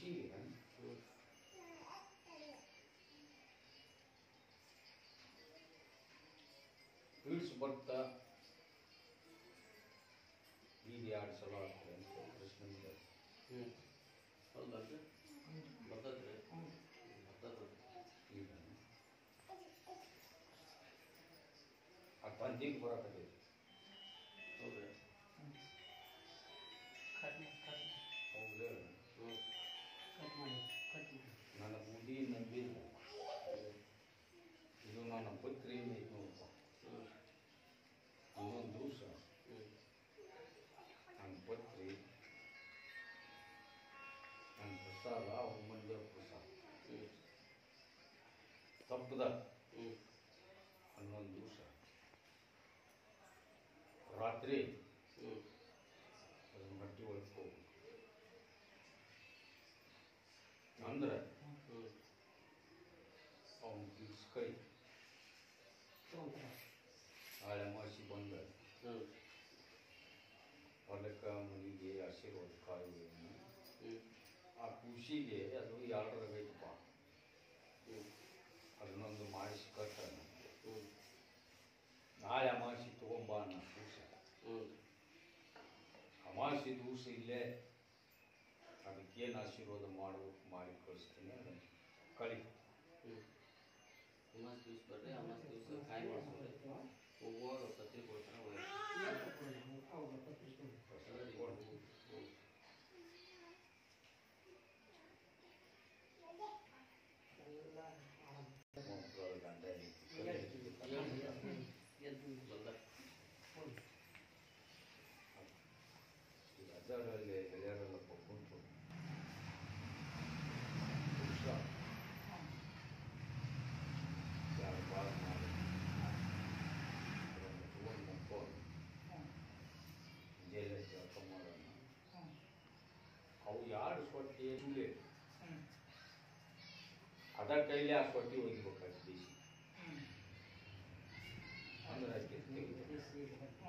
ಖುಷಿಗೆ ಹ್ಮ್ ಪೀಡ್ಸ್ ಬರ್ತಾ ಈಗ ಎರಡು ಸಲ ಆಗ್ತದೆ ಅಂತ ಕೃಷ್ಣನಿಗೆ ಹ್ಮ್ ಹೌದಲ್ರಿ ಬರ್ತದ್ರಿ ಬರ್ತದ ಈಗ ಆ ತಂದಿಗೆ ಬರಕತ್ತೈತಿ ಹೌದ್ರಿ ಹೌದೇ ಹ್ಮ್ ನನ್ನ ಬುದ್ಧಿ ನಂಬಿಲ್ಲ ಇದು ನನ್ನ ಪತ್ರಿ ಐತಿ ನೋಡಪ್ಪ ಹ್ಮ್ ಇನ್ನೊಂದು ದಿವಸ ಹ್ಮ್ ನನ್ನ ಪತ್ರಿ ನನ್ನ ಪ್ರಸಾದ ಅವ್ರ ಮಂದಿರ ಪ್ರಸಾದ ಹ್ಮ್ ತಪ್ಪದ ಹ್ಮ್ ಹನ್ನೊಂದು ದಿವಸ ರಾತ್ರಿ ಹ್ಮ್ ಅದನ್ನ ಬಟ್ಟೆ ಒಳಗೆ ಹೋಗ್ಬೇಕು ಅಂದ್ರೆ ಹ್ಮ್ ಅವನು ಕೈ ನಾಳೆ ಮಾಸಿ ಬಂದ ಹ್ಮ್ ಹೊಲಕ್ಕೆ ಮನೆಗೆ ಆಶೀರ್ವಾದ ಕಾಯುವೆನು ಹ್ಮ್ ಆ ಖುಷಿಗೆ ಅದು ಎರಡರಾಗೈತಪ್ಪ ಹ್ಮ್ ಅದನ್ನೊಂದು ಮಾಡಿಸಿ ಕಟ್ಟ ಹ್ಮ್ ನಾಳೆ ಅಮಾಸಿ ತಗೊಂಬ ಅನ್ನೋ ದಿವಸ ಹ್ಮ್ ಅಮಾಸಿ ದಿವಸ ಇಲ್ಲೇ ಅದಕ್ಕೇನು ಆಶೀರ್ವಾದ ಮಾಡ್ಬೇಕು ಮಾಡಿ ಕಳಿಸ್ತೀನಿ ಅದನ್ನ ಕಳಿ ಹ್ಮ್ ಅಮಾಸ್ ದಿವ್ಸ ಬರ್ರಿ ಅಮಾಸ್ ದಿವ್ಸ ಕಾಯಿ ಮಾಡಿಸ್ಕೊಡ್ರಿ ಹೋಗುವಾಗ ಪತ್ರಿ ಕೊಡ್ತಾರ ಹೋಗಿ ಹ್ಮ್ ಮಕ್ಕಳು ಗಂಡ ಹೆಂಡ್ತಿ ಕಲಿ. ಬಂದ ಈ ರಜಾಗಳಲ್ಲಿ ಗೆಳೆಯರೆಲ್ಲ ಕುಂತು ಪುರುಷ ಯಾರು ಭಾಳ ಮಾಡಿ ಅದನ್ನು ತಗೊಂಡು ಮುಕ್ಕೊಂಡು ಜೈಲ ಜಳಕ ಮಾಡೋಣ ಅವು ಯಾರು ಸೊಟ್ಟಿ ಇಲ್ಲೇ ಅದ ಕೈಲಿ ಆ ಸೊಟ್ಟಿ ಒಗಿಬೇಕಾಗಿ ಬೇಸಿ ಅಂದ್ರೆ ಅದಕ್ಕೆ ತೆಗಿತಾರೆ